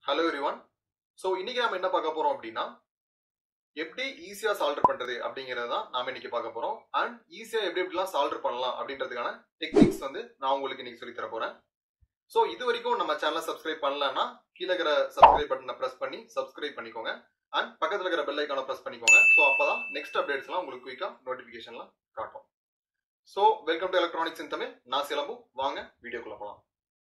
hello everyone so இன்னைக்கு நாம என்ன பார்க்க போறோம் அப்படின்னா எப்படி ஈஸியா சால்வ் பண்றது அப்படிங்கறத தான் நாம இன்னைக்கு பார்க்க போறோம் அண்ட் ஈஸியா எப்படி எப்படிலாம் சால்வ் பண்ணலாம் அப்படின்றதுக்கான டெக்னிக்ஸ் வந்து நான் உங்களுக்கு இன்னைக்கு சொல்லி தர போறேன் ஸோ இது வரைக்கும் நம்ம சேனலை சப்ஸ்கிரைப் பண்ணலன்னா கீழே இருக்கிற சப்ஸ்கிரைப் பட்டனை பிரஸ் பண்ணி சப்ஸ்கிரைப் பண்ணிக்கோங்க அண்ட் பக்கத்துல இருக்கிற பெல் ஐக்கான பிரஸ் பண்ணிக்கோங்க ஸோ அப்பதான் நெக்ஸ்ட் அப்டேட்ஸ்லாம் உங்களுக்கு குயிக்கா நோட்டிபிகேஷன்லாம் காட்டும் so welcome to electronics in Tamil நான் சிலம்பு வாங்க வீடியோக்குள்ள போகலாம்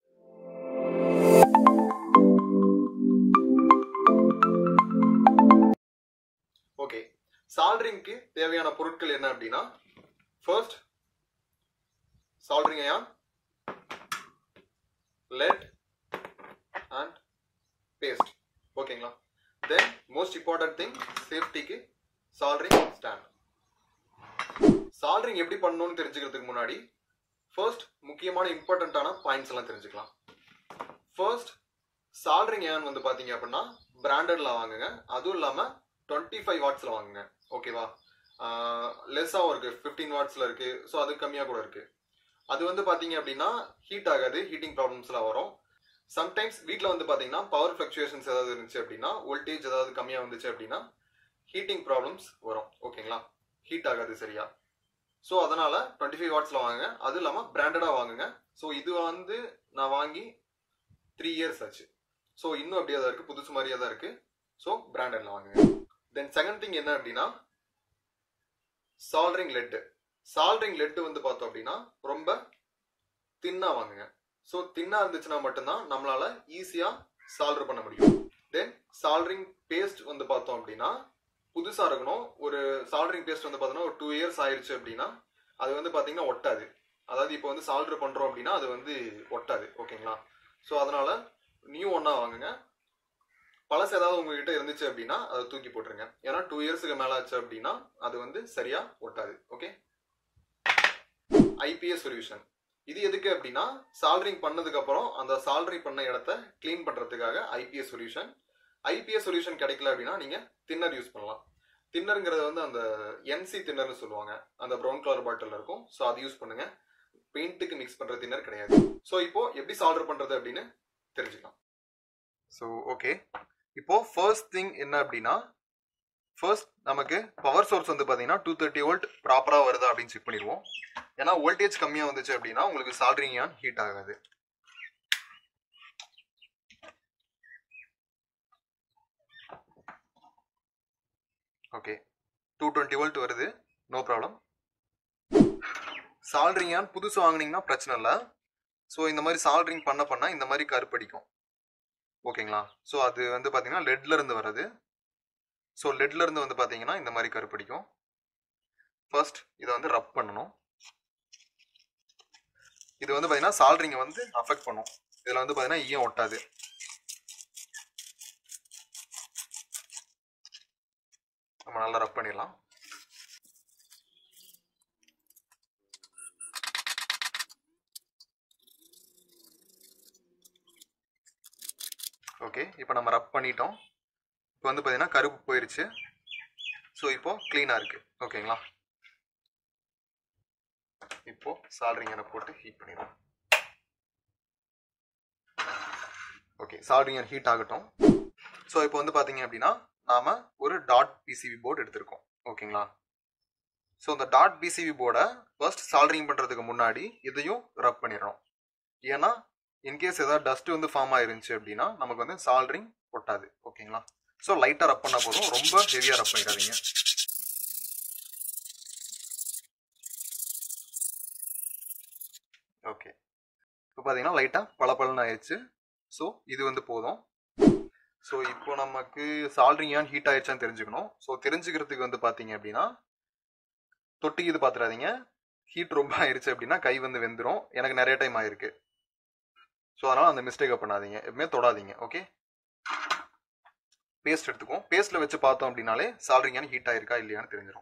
ஓகே சால்ட்ரிங்க்கு தேவையான பொருட்கள் என்ன அப்படின்னா first soldering iron lead and paste ஓகேங்களா தென் மோஸ்ட் இம்பார்ட்டன்ட் திங் சேஃப்டிக்கு சால்ட்ரிங் ஸ்டாண்ட் சால்ட்ரிங் எப்படி பண்ணணும்னு தெரிஞ்சுக்கிறதுக்கு முன்னாடி ஃபர்ஸ்ட் முக்கியமான இம்பார்ட்டண்ட்டான பாயிண்ட்ஸ் எல்லாம் தெரிஞ்சுக்கலாம் ஃபர்ஸ்ட் சால்ட்ரிங் ஏன் வந்து பாத்தீங்க அப்படின்னா பிராண்டட்ல வாங்குங்க அதுவும் இல்லாம டுவெண்ட்டி ஃபைவ் வாட்ஸ்ல வாங்குங்க ஓகேவா லெஸ்ஸாகவும் இருக்கு ஃபிஃப்டீன் வாட்ஸ்ல இருக்கு ஸோ அது கம்மியாக கூட இருக்கு அது வந்து பாத்தீங்க அப்படின்னா ஹீட் ஆகாது ஹீட்டிங் ப்ராப்ளம்ஸ்லாம் வரும் சம்டைம்ஸ் வீட்டில் வந்து பாத்தீங்கன்னா பவர் ஃபிளக்சுவேஷன்ஸ் ஏதாவது இருந்துச்சு அப்படின்னா வோல்டேஜ் ஏதாவது கம்மியாக வந்துச்சு அப்படின்னா ஹீட்டிங் ப்ராப்ளம்ஸ் வரும் ஓகேங்களா ஹீட் ஆகாது சரியா ஸோ அதனால டுவெண்ட்டி ஃபைவ் வாட்ஸ்ல வாங்குங்க அதுவும் இல்லாமல் பிராண்டடாக வாங்குங்க ஸோ இது வந்து நான் வாங்கி த்ரீ இயர்ஸ் ஆச்சு ஸோ இன்னும் அப்படியே தான் இருக்கு புதுசு மாதிரியே தான் இருக்கு ஸோ பிராண்டட்ல வாங்குங்க தென் செகண்ட் திங் என்ன அப்படின்னா சால்ட்ரிங் லெட்டு சால்ட்ரிங் லெட்டு வந்து பார்த்தோம் அப்படின்னா ரொம்ப தின்னா வாங்குங்க ஸோ தின்னா இருந்துச்சுன்னா மட்டும்தான் நம்மளால ஈஸியா சால்டர் பண்ண முடியும் தென் சால்ட்ரிங் பேஸ்ட் வந்து பார்த்தோம் அப்படின்னா புதுசா இருக்கணும் ஒரு சால்டரிங் பேஸ்ட் வந்து பார்த்தோன்னா ஒரு டூ இயர்ஸ் ஆயிடுச்சு அப்படின்னா அது வந்து பார்த்தீங்கன்னா ஒட்டாது அதாவது இப்போ வந்து சால்டர் பண்றோம் அப்படின்னா அது வந்து ஒட்டாது ஓகேங்களா ஸோ அதனால நியூ ஒன்னா வாங்குங்க பழசு ஏதாவது உங்ககிட்ட இருந்துச்சு அப்படின்னா அதை தூக்கி போட்டுருங்க ஏன்னா டூ இயர்ஸுக்கு மேல ஆச்சு அப்படின்னா அது வந்து சரியா ஒட்டாது ஓகே ஐபிஎஸ் சொல்யூஷன் இது எதுக்கு அப்படின்னா சால்டரிங் பண்ணதுக்கு அப்புறம் அந்த சால்டரிங் பண்ண இடத்த கிளீன் பண்றதுக்காக ஐபிஎஸ் சொல்யூஷன் ஐபிஎஸ் சொல்யூஷன் கிடைக்கல அப்படின்னா நீங்க தின்னர் யூஸ் பண்ணலாம் தின்னருங்கிறது வந்து அந்த என்சி தின்னர்னு சொல்லுவாங்க அந்த ப்ரௌன் கலர் பாட்டில் இருக்கும் ஸோ அது யூஸ் பண்ணுங்க பெயிண்ட்டுக்கு மிக்ஸ் பண்ற தின்னர் கிடையாது ஸோ இப்போ எப்படி சால்டர் பண்றது அப்படின்னு தெரிஞ்சுக்கலாம் ஸோ ஓகே இப்போ ஃபர்ஸ்ட் திங் என்ன அப்படின்னா ஃபர்ஸ்ட் நமக்கு பவர் சோர்ஸ் வந்து பார்த்தீங்கன்னா டூ தேர்ட்டி வோல்ட் ப்ராப்பராக வருதா அப்படின்னு செக் பண்ணிடுவோம் ஏன்னா வோல்டேஜ் கம்மியாக வந்துச்சு அப்படின்னா உங்களுக்கு சால்ட்ரிங் ஏன் ஹீட் ஆகாது ஓகே டூ டுவெண்ட்டி வோல்ட் வருது நோ ப்ராப்ளம் சால்ட்ரிங் ஏன் புதுசு வாங்கினீங்கன்னா பிரச்சனை இல்லை ஸோ இந்த மாதிரி சால்ட்ரிங் பண்ண பண்ண இந்த மாதிரி கருப்படிக்கும் ஓகேங்களா ஸோ அது வந்து பார்த்தீங்கன்னா லெட்ல இருந்து வர்றது ஸோ லெட்ல இருந்து வந்து பார்த்தீங்கன்னா இந்த மாதிரி கருப்படிக்கும் ஃபர்ஸ்ட் இதை வந்து ரப் பண்ணணும் இது வந்து பார்த்தீங்கன்னா சால்ட்ரிங்கை வந்து அஃபெக்ட் பண்ணும் இதில் வந்து பார்த்தீங்கன்னா ஈயம் ஒட்டாது நம்ம நல்லா ரப் பண்ணிடலாம் ஓகே இப்போ நம்ம ரப் பண்ணிட்டோம் இப்போ வந்து பார்த்தீங்கன்னா கருப்பு போயிருச்சு ஸோ இப்போ க்ளீனாக இருக்கு ஓகேங்களா இப்போ சால்ட்ரிங் எண்ணெய் போட்டு ஹீட் பண்ணிடலாம் ஓகே சால்ட்ரிங் எண்ணெய் ஹீட் ஆகட்டும் ஸோ இப்போ வந்து பார்த்தீங்க அப்படின்னா நாம ஒரு டாட் பிசிபி போர்டு எடுத்திருக்கோம் ஓகேங்களா ஸோ இந்த டாட் பிசிபி போர்டை ஃபர்ஸ்ட் சால்ட்ரிங் பண்ணுறதுக்கு முன்னாடி இதையும் ரப் பண்ணிடணும் ஏன்னா இன்கேஸ் ஏதாவது டஸ்ட் வந்து ஃபார்ம் ஆயிருந்துச்சு அப்படின்னா நமக்கு வந்து சால்ட்ரிங் ஒட்டாது ஓகேங்களா ஸோ லைட்டாக ரப் பண்ண போதும் ரொம்ப ஹெவியாக ரப் பண்ணிடாதீங்க ஓகே இப்போ பார்த்தீங்கன்னா லைட்டாக பளபளன்னு ஆயிடுச்சு ஸோ இது வந்து போதும் ஸோ இப்போ நமக்கு சால்ட்ரிங் ஏன் ஹீட் ஆயிடுச்சான்னு தெரிஞ்சுக்கணும் ஸோ தெரிஞ்சுக்கிறதுக்கு வந்து பார்த்தீங்க அப்படின்னா தொட்டி இது பார்த்துடாதீங்க ஹீட் ரொம்ப ஆயிடுச்சு அப்படின்னா கை வந்து வெந்துடும் எனக்கு நிறைய டைம் ஆயிருக்கு ஸோ அதனால் அந்த மிஸ்டேக்கை பண்ணாதீங்க எப்பவுமே தொடாதீங்க ஓகே பேஸ்ட் எடுத்துக்குவோம் பேஸ்ட்ல வச்சு பார்த்தோம் அப்படின்னாலே சால்ட்ரிங்கான ஹீட் ஆயிருக்கா இல்லையான்னு தெரிஞ்சிடும்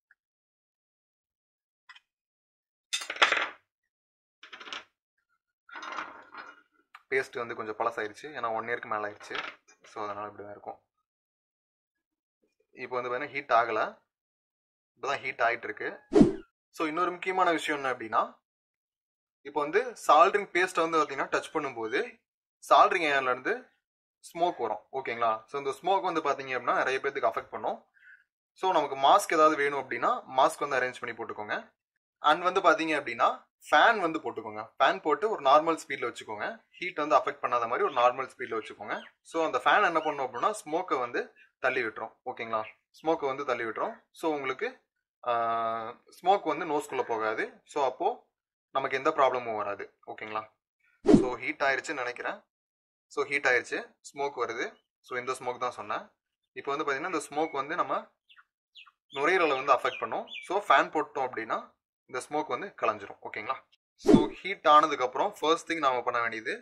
பேஸ்ட் வந்து கொஞ்சம் பழசாயிருச்சு ஏன்னா ஒன் இயர்க்கு மேலே ஆயிடுச்சு ஸோ அதனால் இப்படி தான் இருக்கும் இப்போ வந்து பார்த்தீங்கன்னா ஹீட் ஆகலை இப்போ தான் ஹீட் ஆகிட்டு இருக்கு ஸோ இன்னொரு முக்கியமான விஷயம் என்ன அப்படின்னா இப்போ வந்து சால்ட்ரிங் பேஸ்ட்டை வந்து பார்த்தீங்கன்னா டச் பண்ணும்போது சால்ட்ரிங் ஏர்ல இருந்து ஸ்மோக் வரும் ஓகேங்களா ஸோ இந்த ஸ்மோக் வந்து பார்த்தீங்க அப்படின்னா நிறைய பேத்துக்கு அஃபெக்ட் பண்ணும் ஸோ நமக்கு மாஸ்க் ஏதாவது வேணும் அப்படின்னா மாஸ்க் வந்து அரேஞ்ச் பண்ணி போட்டுக்கோங்க அண்ட் வந்து பார்த்தீங்க அப்படின்னா ஃபேன் வந்து போட்டுக்கோங்க ஃபேன் போட்டு ஒரு நார்மல் ஸ்பீடில் வச்சுக்கோங்க ஹீட் வந்து அஃபெக்ட் பண்ணாத மாதிரி ஒரு நார்மல் ஸ்பீடில் வச்சுக்கோங்க ஸோ அந்த ஃபேன் என்ன பண்ணும் அப்படின்னா ஸ்மோக்கை வந்து தள்ளி விட்டுரும் ஓகேங்களா ஸ்மோக்கை வந்து தள்ளி விட்டுரும் ஸோ உங்களுக்கு ஸ்மோக் வந்து நோஸ்குள்ளே போகாது ஸோ அப்போது நமக்கு எந்த ப்ராப்ளமும் வராது ஓகேங்களா ஸோ ஹீட் ஆயிருச்சுன்னு நினைக்கிறேன் ஸோ ஹீட் ஆயிருச்சு ஸ்மோக் வருது ஸோ இந்த ஸ்மோக் தான் சொன்னேன் இப்போ வந்து பார்த்தீங்கன்னா இந்த ஸ்மோக் வந்து நம்ம நுரையீரலை வந்து அஃபெக்ட் பண்ணும் ஸோ ஃபேன் போட்டோம் அப்படின்னா இந்த ஸ்மோக் வந்து கலைஞ்சிரும் ஓகேங்களா ஸோ ஹீட் ஆனதுக்கப்புறம் ஃபர்ஸ்ட் திங் நாம பண்ண வேண்டியது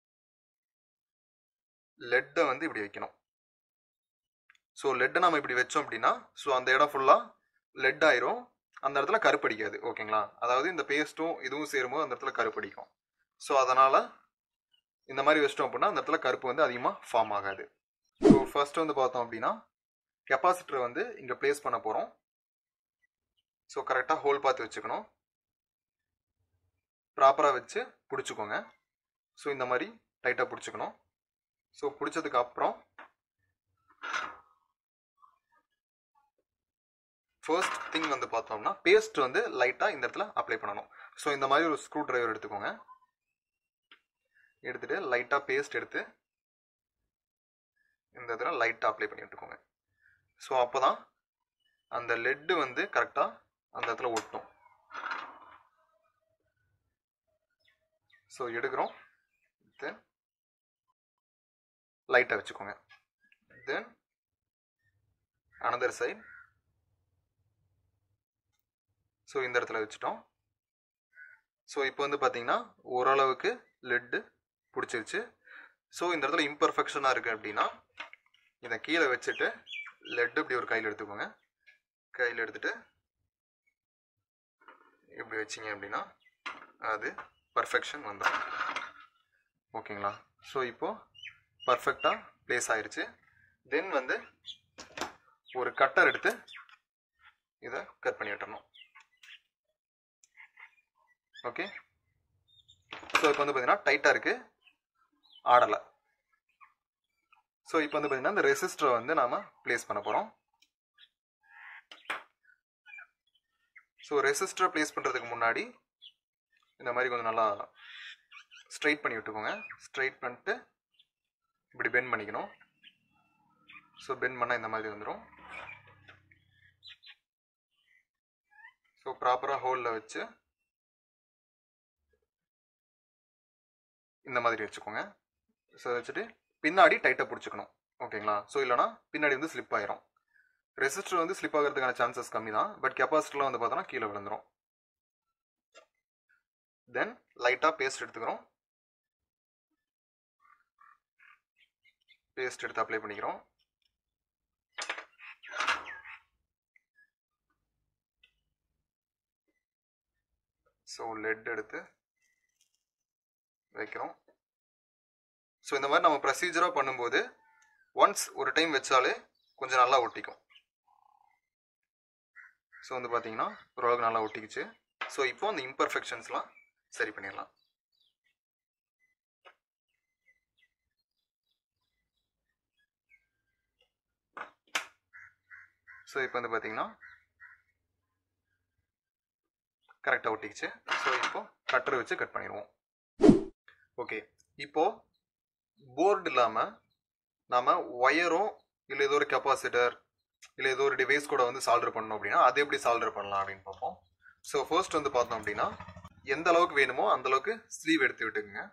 லெட்டை வந்து இப்படி வைக்கணும் ஸோ லெட்டை நம்ம இப்படி வச்சோம் அப்படின்னா ஸோ அந்த இடம் ஃபுல்லாக லெட் ஆயிரும் அந்த இடத்துல கருப்படிக்காது ஓகேங்களா அதாவது இந்த பேஸ்ட்டும் இதுவும் சேரும்போது அந்த இடத்துல கருப்படிக்கும் ஸோ அதனால் இந்த மாதிரி வச்சிட்டோம் அப்படின்னா அந்த இடத்துல கருப்பு வந்து அதிகமாக ஃபார்ம் ஆகாது ஸோ ஃபர்ஸ்ட் வந்து பார்த்தோம் அப்படின்னா கெப்பாசிட்டரை வந்து இங்கே ப்ளேஸ் பண்ண போகிறோம் ஸோ கரெக்டாக ஹோல் பார்த்து வச்சுக்கணும் ப்ராப்பராக வச்சு பிடிச்சிக்கோங்க ஸோ இந்த மாதிரி டைட்டாக பிடிச்சிக்கணும் ஸோ பிடிச்சதுக்கு அப்புறம் ஃபர்ஸ்ட் திங் வந்து பார்த்தோம்னா பேஸ்ட் வந்து லைட்டாக இந்த இடத்துல அப்ளை பண்ணணும் ஸோ இந்த மாதிரி ஒரு ஸ்க்ரூ டிரைவர் எடுத்துக்கோங்க எடுத்துட்டு லைட்டாக பேஸ்ட் எடுத்து இந்த இடத்துல லைட்டாக அப்ளை பண்ணி விட்டுக்கோங்க ஸோ அப்போ தான் அந்த லெட்டு வந்து கரெக்டாக அந்த இடத்துல ஒட்டும் ஸோ எடுக்கிறோம் தென் லைட்டாக வச்சுக்கோங்க தென் அனதர் சைட் ஸோ இந்த இடத்துல வச்சுட்டோம் ஸோ இப்போ வந்து பார்த்தீங்கன்னா ஓரளவுக்கு லெட்டு பிடிச்சிருச்சு ஸோ இந்த இடத்துல இம்பர்ஃபெக்ஷனாக இருக்குது அப்படின்னா இதை கீழே வச்சுட்டு லெட் இப்படி ஒரு கையில் எடுத்துக்கோங்க கையில் எடுத்துட்டு இப்படி வச்சிங்க அப்படின்னா அது பர்ஃபெக்ஷன் வந்துடும் ஓகேங்களா ஸோ இப்போது பர்ஃபெக்டாக ப்ளேஸ் ஆயிருச்சு தென் வந்து ஒரு கட்டர் எடுத்து இதை கட் பண்ணி விட்டுறணும் ஓகே ஸோ இப்போ வந்து பார்த்தீங்கன்னா டைட்டாக இருக்குது ஆடலை ஸோ இப்போ வந்து பார்த்தீங்கன்னா இந்த ரெசிஸ்டரை வந்து நாம் ப்ளேஸ் பண்ண போகிறோம் ஸோ ரெசிஸ்டரை ப்ளேஸ் பண்ணுறதுக்கு முன்னாடி இந்த மாதிரி கொஞ்சம் நல்லா ஸ்ட்ரைட் பண்ணி விட்டுக்கோங்க ஸ்ட்ரைட் பண்ணிட்டு இப்படி பெண்ட் பண்ணிக்கணும் ஸோ பெண்ட் பண்ணால் இந்த மாதிரி வந்துடும் ஸோ ப்ராப்பராக ஹோலில் வச்சு இந்த மாதிரி வச்சுக்கோங்க ஸோ வச்சுட்டு பின்னாடி டைட்டாக பிடிச்சிக்கணும் ஓகேங்களா ஸோ இல்லைனா பின்னாடி வந்து ஸ்லிப் ஆயிரும் ரெசிஸ்டர் வந்து ஸ்லிப் ஆகிறதுக்கான சான்சஸ் கம்மி தான் பட் கெப்பாசிட்டர்லாம் வந்து பார்த்தோன்னா கீழே விழுந்துரும் தென் லைட்டாக பேஸ்ட் எடுத்துக்கிறோம் பேஸ்ட் எடுத்து அப்ளை பண்ணிக்கிறோம் ஸோ லெட் எடுத்து வைக்கிறோம் ஸோ இந்த மாதிரி நம்ம ப்ரொசீஜராக பண்ணும்போது ஒன்ஸ் ஒரு டைம் வச்சாலே கொஞ்சம் நல்லா ஒட்டிக்கும் ஸோ வந்து பார்த்தீங்கன்னா ஓரளவுக்கு நல்லா ஒட்டிக்கிச்சு ஸோ இப்போ அந்த இம்பர்ஃபெக்ஷன்ஸ்லாம் சரி பண்ணிடலாம் ஸோ இப்போ வந்து பார்த்தீங்கன்னா கரெக்டாக ஒட்டிக்கிச்சு ஸோ இப்போ கட்டரை வச்சு கட் பண்ணிடுவோம் ஓகே இப்போ போர்டு இல்லாமல் நாம் ஒயரும் இல்லை ஏதோ ஒரு கெப்பாசிட்டர் இல்லை ஏதோ ஒரு டிவைஸ் கூட வந்து சால்டர் பண்ணோம் அப்படின்னா அது எப்படி சால்டர் பண்ணலாம் அப்படின்னு பார்ப்போம் ஸோ ஃபர்ஸ்ட் வந்து பார்த்தோம் அப்படின்னா எந்த அளவுக்கு வேணுமோ அந்த அளவுக்கு ஸ்லீவ் எடுத்து விட்டுக்குங்க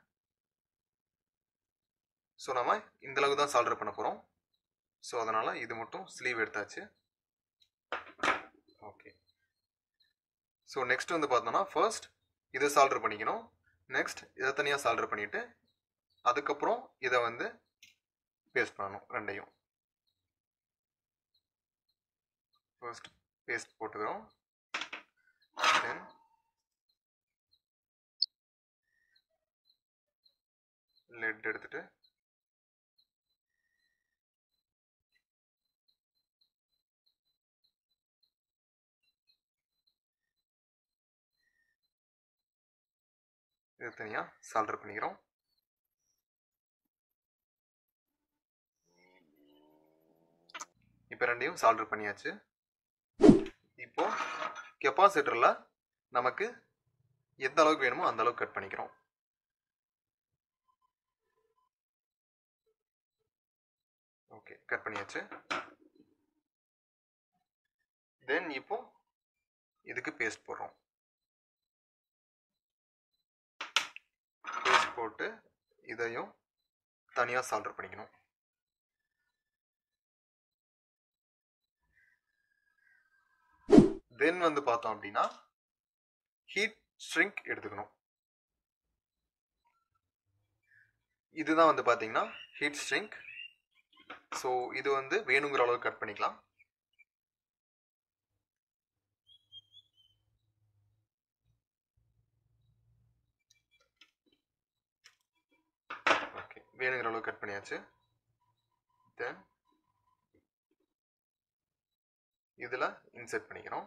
ஸோ நம்ம இந்த அளவுக்கு தான் சால்டர் பண்ண போகிறோம் ஸோ அதனால் இது மட்டும் ஸ்லீவ் எடுத்தாச்சு ஓகே ஸோ நெக்ஸ்ட் வந்து பார்த்தோம்னா ஃபர்ஸ்ட் இதை சால்டர் பண்ணிக்கணும் நெக்ஸ்ட் இதை தனியாக சால்டர் பண்ணிவிட்டு அதுக்கப்புறம் இதை வந்து பேஸ்ட் பண்ணணும் ரெண்டையும் ஃபர்ஸ்ட் பேஸ்ட் போட்டுக்கிறோம் தென் லெட் எடுத்துட்டு இது தனியாக சால்டர் பண்ணிக்கிறோம் இப்போ ரெண்டையும் சால்டர் பண்ணியாச்சு இப்போ கெப்பாசிட்டரில் நமக்கு எந்த அளவுக்கு வேணுமோ அந்த அளவுக்கு கட் பண்ணிக்கிறோம் ஓகே கட் பண்ணியாச்சு தென் இப்போ இதுக்கு பேஸ்ட் போடுறோம் பேஸ்ட் போட்டு இதையும் தனியாக சால்டர் பண்ணிக்கணும் தென் வந்து பார்த்தோம் அப்படின்னா ஹீட் ஸ்ட்ரிங்க் எடுத்துக்கணும் இதுதான் வந்து பார்த்தீங்கன்னா ஹீட் ஸ்ட்ரிங்க் ஸோ இது வந்து வேணுங்கிற அளவுக்கு கட் பண்ணிக்கலாம் ஓகே வேணுங்கிற அளவுக்கு கட் பண்ணியாச்சு தென் இதில் இன்செர்ட் பண்ணிக்கிறோம்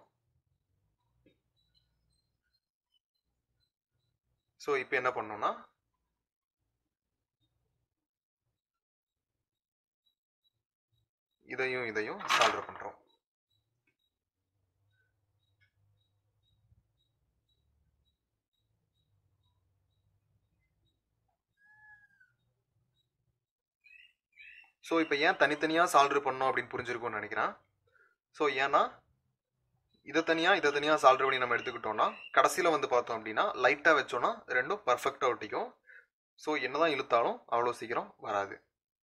ஸோ இப்போ என்ன பண்ணோம்னா இதையும் இதையும் சால்வ் பண்ணுறோம் ஸோ இப்போ ஏன் தனித்தனியாக சால்டர் பண்ணோம் அப்படின்னு புரிஞ்சிருக்கும்னு நினைக்கிறேன் ஸோ ஏன்னா இதை தனியாக இதை தனியாக சால்டர் பண்ணி நம்ம எடுத்துக்கிட்டோம்னா கடைசியில் வந்து பார்த்தோம் அப்படின்னா லைட்டாக வச்சோன்னா ரெண்டும் பர்ஃபெக்டாக ஒட்டிக்கும் ஸோ என்னதான் இழுத்தாலும் அவ்வளோ சீக்கிரம் வராது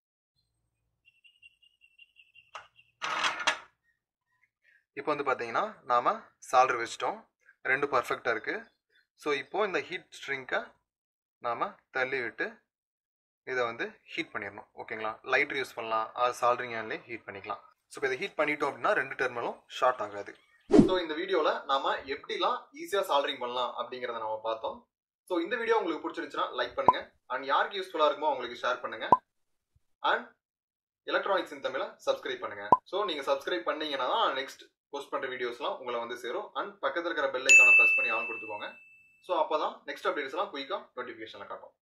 இப்போ வந்து பார்த்தீங்கன்னா நாம் சால்டர் வச்சிட்டோம் ரெண்டு பர்ஃபெக்டாக இருக்குது ஸோ இப்போ இந்த ஹீட் ஸ்ட்ரிங்கை நாம் தள்ளி விட்டு இதை வந்து ஹீட் பண்ணிடணும் ஓகேங்களா லைட் யூஸ் பண்ணலாம் அது சால்டரிங் ஏன்லேயே ஹீட் பண்ணிக்கலாம் ஸோ இப்போ இதை ஹீட் பண்ணிட்டோம் அப்படின்னா ரெண்டு டெர்மலும் ஷார்ட் ஆகாது ஸோ இந்த வீடியோவில் நாம எப்படிலாம் ஈஸியாக சால்டரிங் பண்ணலாம் அப்படிங்கிறத நம்ம பார்த்தோம் ஸோ இந்த வீடியோ உங்களுக்கு பிடிச்சிருந்துச்சுன்னா லைக் பண்ணுங்க அண்ட் யாருக்கு யூஸ்ஃபுல்லாக இருக்குமோ அவங்களுக்கு ஷேர் பண்ணுங்க அண்ட் எலக்ட்ரானிக்ஸ் இன் தமிழை சப்ஸ்கிரைப் பண்ணுங்க ஸோ நீங்கள் சப்ஸ்கிரைப் பண்ணீங்கன்னா தான் நெக்ஸ்ட் போஸ்ட் பண்ணுற வீடியோஸ்லாம் உங்களை வந்து சேரும் அண்ட் பக்கத்தில் இருக்கிற பெல் ஐக்கானை ப்ரெஸ் பண்ணி ஆன் கொடுத்துக்கோங்க ஸோ அப்போ தான் நெக்ஸ்ட் அப்டேட்ஸ்லாம் குயிக்காக நோட்டிஃபிகேஷனில் காட்டும்